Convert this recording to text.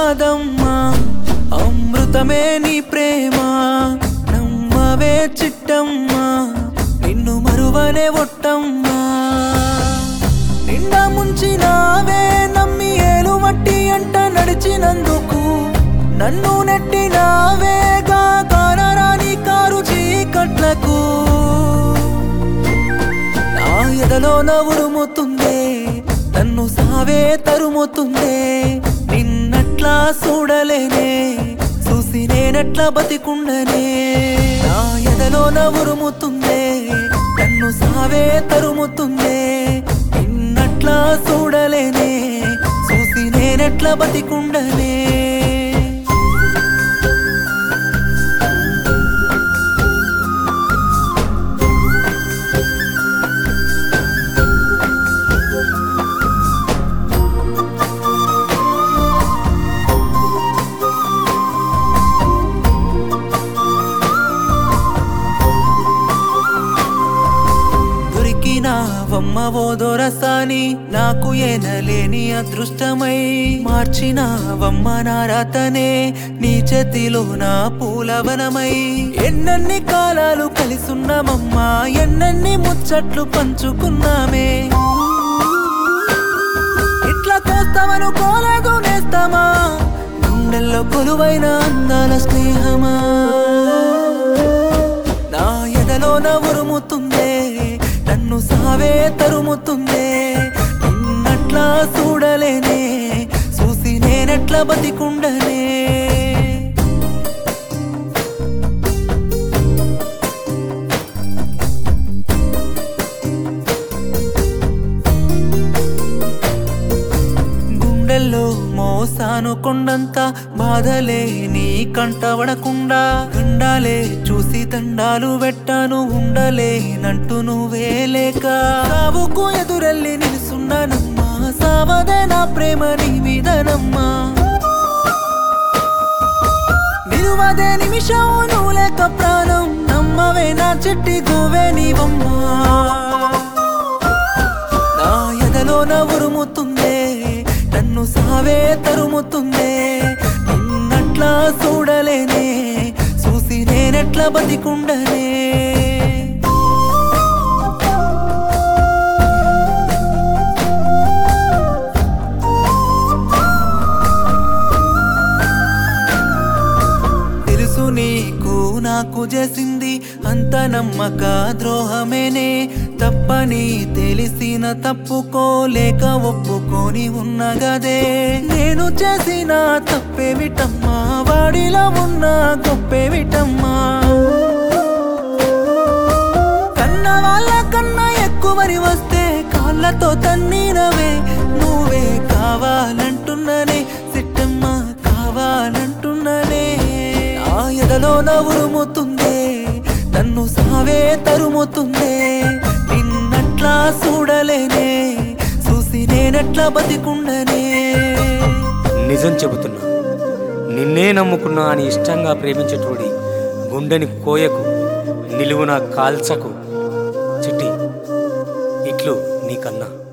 కాదమ్మా అమృతమే నీ ప్రేమ నమ్మవే చిట్టమ్మా నిన్ను మరువనే ఒట్టమ్మా నిండా ముంచినావే నమ్మి ఏలు మట్టి అంట నడిచినందుకు నన్ను నెట్టినావేగా కానరాని కారు చీకట్లకు నా ఎదలో నవ్వురుముతుందే నన్ను సావే తరుముతుందే నిన్నట్లా చూడలేనే చూసి నేనట్లా బతికుండనే నా ఎదలో నవ్వురుముతుందే నన్ను సావే తరుముతుందే నిన్నట్లా చూడలేనే చూసి నేనెట్లా బతికుండనే దొరికినావమ్మ ఓ దొరసాని నాకు ఏనలేని అదృష్టమై మార్చినావమ్మ నా రాతనే నీ చేతిలో నా పూలవనమై ఎన్నన్ని కాలాలు కలిసున్నామమ్మా ఎన్నన్ని ముచ్చట్లు పంచుకున్నామే ఇట్లా కోస్తామనుకోలేదు నేస్తామా గుండెల్లో కొలువైన అందాల స్నేహమా నా ఎదలో ఉరుముతుందే నన్ను సావే తరుముతుందే నిన్నట్లా చూడలేనే చూసి నేనెట్లా బతికుండనే గుండెల్లో మోసాను కొండంత బాధలే నీ కంటవడకుండా గండాలే చూసి దండాలు పెట్టాను ఉండలేనంటూ నువ్వే లేక సావుకు ఎదురెళ్ళి నిలుసున్నానమ్మా సావదే నా ప్రేమ నీ మీదనమ్మా నిలువదే నిమిషం నువ్వు లేక ప్రాణం నమ్మవే నా చెట్టి గువే నీవమ్మా నా ఎదలో ఉరుముతుందే నన్ను సావే తరుముతుందే నిన్నట్లా చూడలేనే చూసి నేనెట్లా బతికుండనే తెలుసు నీకు నాకు చేసింది అంత నమ్మక ద్రోహమేనే తప్పని తెలిసిన తప్పుకోలేక ఒప్పుకొని ఉన్నగదే నేను చేసిన తప్పేమిటమ్మా వాడిలో ఉన్న గొప్పేమిటమ్మా కన్న వాళ్ళ కన్నా ఎక్కువని వస్తే కాళ్ళతో తన్నీనవే నువ్వే కావాలంటున్ననే సిట్టమ్మ కావాలంటున్ననే నా ఎదలో ఉరుముతుందే నన్ను సావే తరుముతుందే నిన్నట్లా చూడలేనే చూసి నేనెట్లా బతికుండనే నిజం చెబుతున్నా నిన్నే నమ్ముకున్నా అని ఇష్టంగా ప్రేమించేటోడి గుండెని కోయకు నిలువున కాల్చకు చిట్టి ఇట్లు నీకన్నా